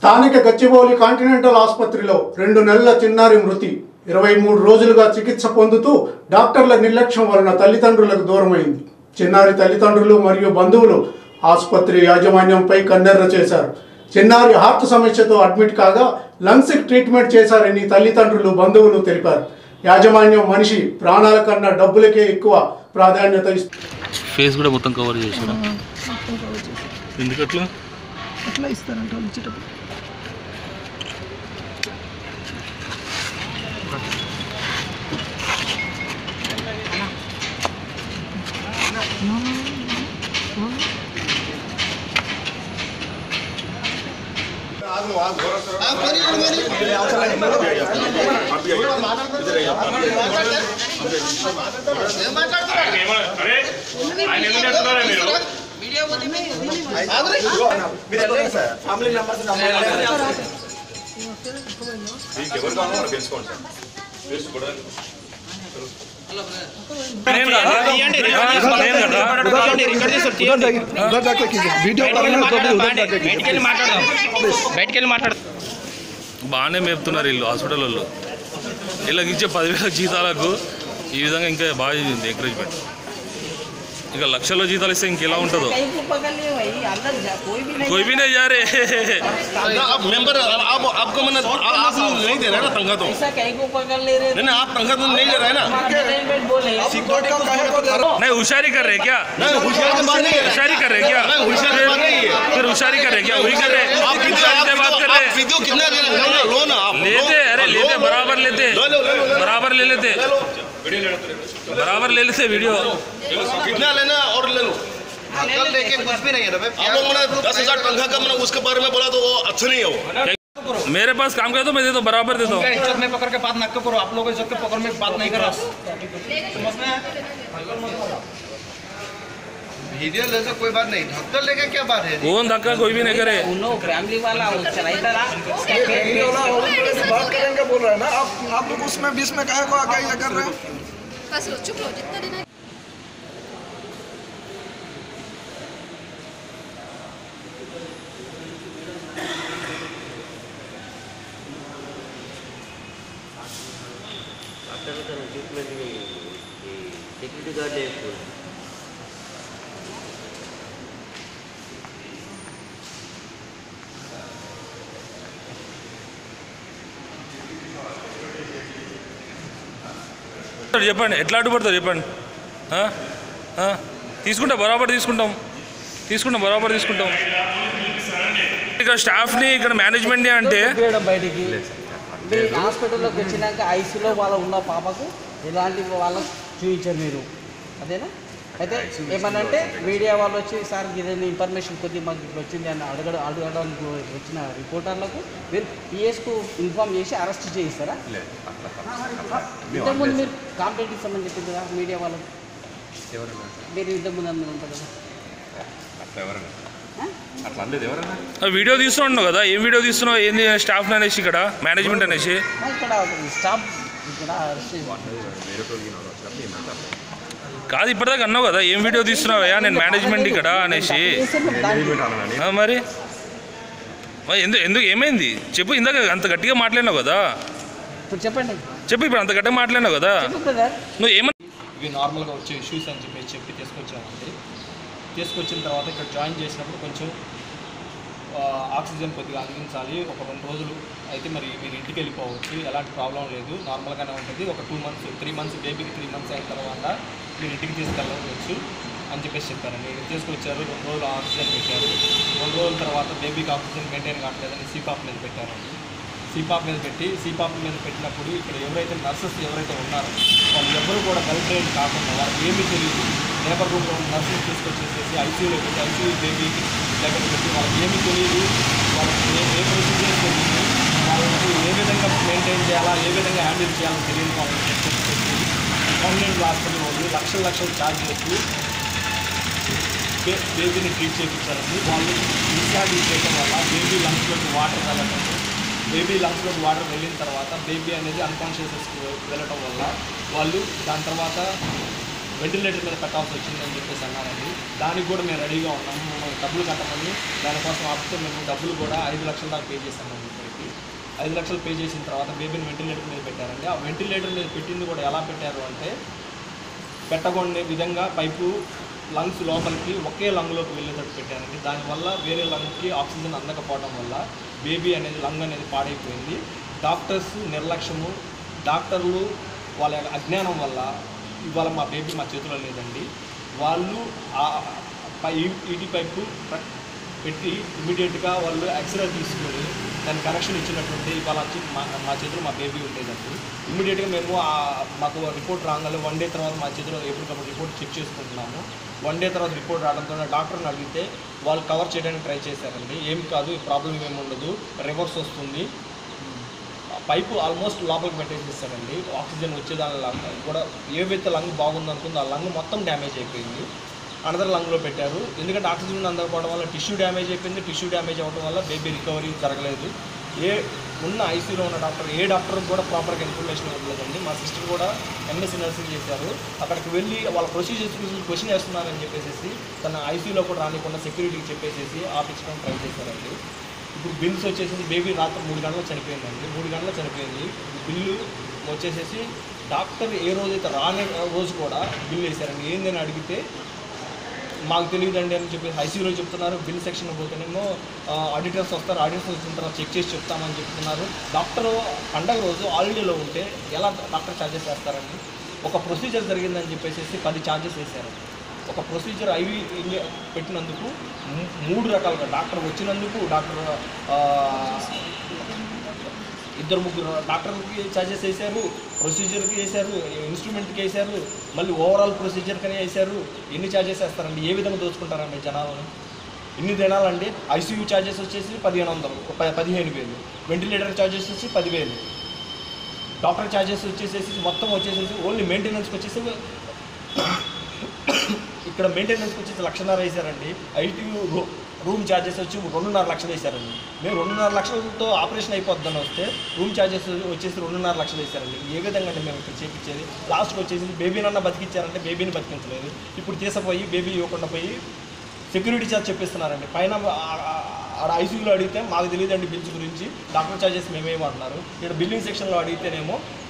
స్థానిక గచ్చిబౌలి కాంటినెంటల్ ఆసుపత్రిలో రెండు నెలల చిన్నారి మృతి ఇరవై మూడు రోజులుగా చికిత్స పొందుతూ డాక్టర్ల నిర్లక్ష్యం వలన తల్లిదండ్రులకు దూరమైంది చిన్నారి తల్లిదండ్రులు మరియు బంధువులు ఆసుపత్రి యాజమాన్యంపై కన్నెర్ర చేశారు చిన్నారి హార్ట్ సమస్యతో అడ్మిట్ కాగా లంగ్స్ ట్రీట్మెంట్ చేశారని తల్లిదండ్రులు బంధువులు తెలిపారు యాజమాన్యం మనిషి ప్రాణాల కన్నా డబ్బులకే ఎక్కువ ప్రాధాన్యత ఇస్తుంది ఫేస్ కూడా మొత్తం కవర్ చేసాడు మొత్తం కవర్ చేసి ఎందుకట్లా ఎట్లా ఇస్తారంట వాళ్ళు ఇచ్చేటప్పుడు బయటికి మాట్లాడు బాగానే మేపుతున్నారు వీళ్ళు హాస్పిటల్ వాళ్ళు వీళ్ళకి ఇచ్చే పదివేల జీతాలకు ఈ విధంగా ఇంకా బాగా ఎంకరేజ్మెంట్ ఇంకా లక్షల జీతాలు ఇస్తే ఇంకెలా ఉంటుందో कहीं को पकड़ लिए भाई अंदर जा कोई भी नहीं कोई भी नहीं जा रहे आप मेंबर आप आपको मैंने आप नहीं दे रहे ना तनख्वाह तो ऐसा कहीं को पकड़ ले रहे नहीं नहीं आप तनख्वाह तो नहीं ले रहे ना मैनेजमेंट बोले नहीं होशियारी कर रहे क्या नहीं होशियारी की बात नहीं है होशियारी कर रहे क्या नहीं होशियारी की बात नहीं है फिर होशियारी कर रहे क्या वही कर रहे आप कितना होशियारी से बात कर आप रहे वीडियो कितना ले रहे हैं लो ना आप लेते अरे लो, लेते लो, बराबर लेते लो लो लो लो बराबर ले लेते बराबर ले लेते वीडियो कितना लेना है और ले लो कल लेके कुछ भी नहीं है रवि आप लोग मैंने दस हजार तनख्वाह का मैंने उसके बारे में बोला तो वो अच्छा नहीं है वो मेरे पास काम कर दो मैं दे दो बराबर दे दो उनका इज्जत में पकड़ के बात न करो आप लोगों को इज्जत के पकड़ में बात नहीं करो समझ में आया? वीडियो ले तो कोई बात नहीं ढक्कन लेके क्या बात है कौन धक्का कोई भी नहीं करे उनो फैमिली वाला वो चलाइता रहा बात करेंगे बोल रहे हैं ना आप आप लोग उसमें बीच में कहे को आके ये कर रहे हैं बस लो चुप लो जितना देना है సెక్యూరిటీ గార్డ్ లేదు చెప్పండి ఎట్లా అడ్డుపడతారు చెప్పండి ఆ? ఆ? తీసుకుంటాం బరాబర్ తీసుకుంటాం తీసుకుంటాం బరాబర్ తీసుకుంటాం ఇక్కడ స్టాఫ్ని ఇక్కడ మేనేజ్మెంట్ని అంటే పంపించడం బయటికి మీరు హాస్పిటల్లోకి వచ్చినాక ఐసీలో వాళ్ళ ఉన్న పాపకు ఎలాంటి వాళ్ళకు చూపించారు మీరు అదేనా అయితే ఏమనంటే మీడియా వాళ్ళు వచ్చి సార్ ఇదేనా ఇన్ఫర్మేషన్ కొద్దిగా మాకు ఇట్లా వచ్చింది అని అడగడం అడగడానికి వచ్చిన రిపోర్టర్లకు మీరు పిఎస్కు ఇన్ఫామ్ చేసి అరెస్ట్ చేయిస్తారా ఇంతకుముందు మీరు కాంప్లైంట్ ఇస్తామని చెప్పింది కదా మీడియా వాళ్ళకు మీరు ఇంతకుముందు అందరూ ఉంటారు కదా ఆ? ఆ వీడియో తీస్తున్నావు కదా ఏం వీడియో తీస్తున్నావు ఏంది స్టాఫ్ అనేసి ఇక్కడ మేనేజ్మెంట్ అనేసి ఆ, ఇక్కడ స్టాఫ్ ఇక్కడ అరెస్ట్ చేయాలి. కాదు ఇప్పటిదాకా అన్నావు కదా ఏం వీడియో తీస్తున్నావయ్యా నేను మేనేజ్మెంట్ ఇక్కడ అనేసి ఆ, మరి మరి ఎందుకు ఎందుకు ఏమైంది చెప్పు ఇందాక అంత గట్టిగా మాట్లాడినావు కదా ఇప్పుడు చెప్పండి చెప్పు ఇప్పుడు అంత గట్టిగా మాట్లాడినావు కదా చెప్పు బ్రదర్ నువ్వు ఏమన్నా ఇవి నార్మల్గా వచ్చే ఇష్యూస్ అని చెప్పి చెప్పి తీసుకొచ్చామండి తీసుకొచ్చిన తర్వాత ఇక్కడ జాయిన్ చేసినప్పుడు కొంచెం ఆ, ఆక్సిజన్ కొద్దిగా అందించాలి ఒక రెండు రోజులు అయితే మరి మీరు ఇంటికి వెళ్ళిపోవచ్చు ఎలాంటి ప్రాబ్లం లేదు నార్మల్గానే ఉంటుంది ఒక టూ మంత్స్ త్రీ మంత్స్ బేబీకి త్రీ మంత్స్ అయిన తర్వాత మీరు ఇంటికి తీసుకెళ్ళవచ్చు అని చెప్పేసి చెప్పారండి తీసుకొచ్చారు రెండు రోజులు ఆక్సిజన్ పెట్టారు రెండు రోజుల తర్వాత బేబీకి ఆక్సిజన్ మెయింటైన్ కావట్లేదని సీపాప్ మీద పెట్టారండి సీపాప్ మీద పెట్టి సీపాప్ మీద పెట్టినప్పుడు ఇక్కడ ఎవరైతే నర్సెస్ ఎవరైతే ఉన్నారో వాళ్ళు ఎవరు కూడా వెల్ ట్రైన్ కాకుండా వాళ్ళకి ఏమీ తెలియదు లేబర్ రూమ్లో ఉన్న నర్సెస్ తీసుకొచ్చేసేసి ఐసీయూలో పెట్టి ఐసీయూ బేబీకి దగ్గర పెట్టి వాళ్ళకి ఏమీ తెలియదు వాళ్ళకి ఏ ఏ ప్రొసీజర్ తెలియదు వాళ్ళకి ఏ విధంగా మెయింటైన్ చేయాలా ఏ విధంగా హ్యాండిల్ చేయాలో తెలియదు వాళ్ళకి చెప్పేసి గవర్నమెంట్ హాస్పిటల్ వాళ్ళు లక్షల లక్షలు ఛార్జ్ చేస్తూ బే బేబీని ట్రీట్ చేయించారండి వాళ్ళు డిశ్చార్జ్ చేయడం వల్ల బేబీ లంగ్స్లోకి వాటర్ వెళ్ళటం బేబీ లంగ్స్లోకి వాటర్ వెళ్ళిన తర్వాత బేబీ అనేది అన్కాన్షియస్కి వెళ్ళటం వల్ల వాళ్ళు దాని తర్వాత వెంటిలేటర్ మీద పెట్టాల్సి వచ్చిందని చెప్పేసి అన్నారండి దానికి కూడా మేము రెడీగా ఉన్నాము మమ్మల్ని డబ్బులు కట్టమని దానికోసం ఆపితే మేము డబ్బులు కూడా ఐదు లక్షల దాకా పే చేశామండి ఇప్పటికి ఐదు లక్షలు పే చేసిన తర్వాత బేబీని వెంటిలేటర్ మీద పెట్టారండి ఆ వెంటిలేటర్ మీద పెట్టింది కూడా ఎలా పెట్టారు అంటే పెట్టకుండా విధంగా పైపు లంగ్స్ లోపలికి ఒకే లంగ్లోకి వెళ్ళేటట్టు పెట్టారండి దానివల్ల వేరే లంగ్కి ఆక్సిజన్ అందకపోవడం వల్ల బేబీ అనేది లంగ్ అనేది పాడైపోయింది డాక్టర్స్ నిర్లక్ష్యము డాక్టర్లు వాళ్ళ యొక్క అజ్ఞానం వల్ల ఇవాళ మా బేబీ మా చేతిలో లేదండి వాళ్ళు ఆ పై ఈటీ పైపు ప్ర- పెట్టి ఇమీడియట్గా వాళ్ళు ఎక్స్రే తీసుకొని దాని కరెక్షన్ ఇచ్చినట్టుంటే ఇవాళ వచ్చి మా మా చేతిలో మా బేబీ ఉండేదండి ఇమీడియట్గా మేము ఆ- మాకు రిపోర్ట్ రాగానే వన్ డే తర్వాత మా చేతిలో ఎప్పటికప్పుడు రిపోర్ట్ చెక్ చేసుకుంటున్నాము వన్ డే తర్వాత రిపోర్ట్ రావడంతో డాక్టర్ని అడిగితే వాళ్ళు కవర్ చేయడానికి ట్రై చేశారండి ఏం కాదు ఈ ప్రాబ్లం ఏమి ఉండదు రివర్స్ వస్తుంది ఆ పైపు ఆల్మోస్ట్ లోపలికి పెట్టేసేస్తారండి ఆక్సిజన్ వచ్చేదాని లంగ్ కూడా ఏవైతే లంగ్ బాగుందనుకుందో ఆ లంగ్ మొత్తం డ్యామేజ్ అయిపోయింది అనదర్ లంగ్లో పెట్టారు ఎందుకంటే ఆక్సిజన్ అందకపోవడం వల్ల టిష్యూ డ్యామేజ్ అయిపోయింది టిష్యూ డ్యామేజ్ అవ్వడం వల్ల బేబీ రికవరీ జరగలేదు ఏ ఉన్న ఐసీలో ఉన్న డాక్టర్ ఏ డాక్టర్ కూడా ప్రాపర్గా ఇన్ఫర్మేషన్ ఇవ్వలేదండి మా సిస్టర్ కూడా ఎంఎస్సీ నర్సింగ్ చేశారు అక్కడికి వెళ్ళి వాళ్ళ ప్రొసీజర్స్ గురించి క్వశ్చన్ చేస్తున్నారని చెప్పేసి తన ఐసీలో కూడా రానికుండా సెక్యూరిటీకి చెప్పేసి ఆపించడం ట్రై చేశారండి ఇప్పుడు బిల్స్ వచ్చేసి బేబీ రాత్రి మూడు గంటలకు చనిపోయిందండి మూడు గంటలకు చనిపోయింది బిల్లు వచ్చేసేసి డాక్టర్ ఏ రోజైతే రాని రోజు కూడా బిల్ వేశారండి ఏందని అడిగితే మాకు తెలియదండి అని చెప్పి ఐసీయూలో చెప్తున్నారు బిల్ సెక్షన్ పోతేనేమో ఆడిటర్స్ వస్తారు ఆడిటర్స్ వచ్చిన తర్వాత చెక్ చేసి చెప్తామని చెప్తున్నారు డాక్టర్ పండగ రోజు హాలిడేలో ఉంటే ఎలా డాక్టర్ ఛార్జెస్ వేస్తారండి ఒక ప్రొసీజర్ జరిగిందని చెప్పేసి పది ఛార్జెస్ వేశారు ఒక ప్రొసీజర్ ఐవి ఇంజ- పెట్టినందుకు మూ- మూడు రకాలుగా డాక్టర్ వచ్చినందుకు డాక్టర్ ఆ, ఇద్దరు ముగ్గురు డాక్టర్లకి ఛార్జెస్ వేశారు ప్రొసీజర్కి వేశారు ఇన్స్ట్రుమెంట్కి వేశారు మళ్ళీ ఓవరాల్ ప్రొసీజర్కని వేశారు ఎన్ని ఛార్జెస్ వేస్తారండి ఏ విధంగా దోచుకుంటారండి జనాలను ఇన్ని తినాలండి ఐసీయూ ఛార్జెస్ వచ్చేసి పదిహేను వందలు ప- పదిహేను వేలు వెంటిలేటర్ ఛార్జెస్ వచ్చి పదివేలు డాక్టర్ ఛార్జెస్ వచ్చేసేసి మొత్తం వచ్చేసేసి ఓన్లీ మెయింటెనెన్స్కి వచ్చేసి ఇక్కడ మెయింటెనెన్స్కి వచ్చేసి లక్షన్నర వేశారండి ఐటీయూ రూమ్ ఛార్జెస్ వచ్చి రెండున్నర లక్షలు వేశారండి మేము రెండున్నర లక్షలతో ఆపరేషన్ అయిపోద్దని వస్తే రూమ్ ఛార్జెస్ వచ్చేసి రెండున్నర లక్షలు వేశారండి ఏ విధంగా అండి మేము ఇక్కడ చేపించేది లాస్ట్కి వచ్చేసి బేబీనన్నా బతికించారంటే బేబీని బతికించలేదు ఇప్పుడు తీసుకుపోయి బేబీ ఇవ్వకుండా పోయి సెక్యూరిటీ ఛార్జ్ చెప్పిస్తున్నారండి పైన ఆ- ఆ- ఆడ ఐసీయూలో అడిగితే మాకు తెలియదండి బిల్స్ గురించి డాక్టర్ ఛార్జెస్ మేమేమంటున్నారు ఇక్కడ బిల్లింగ్ సెక్షన్లో అడిగితేనేమో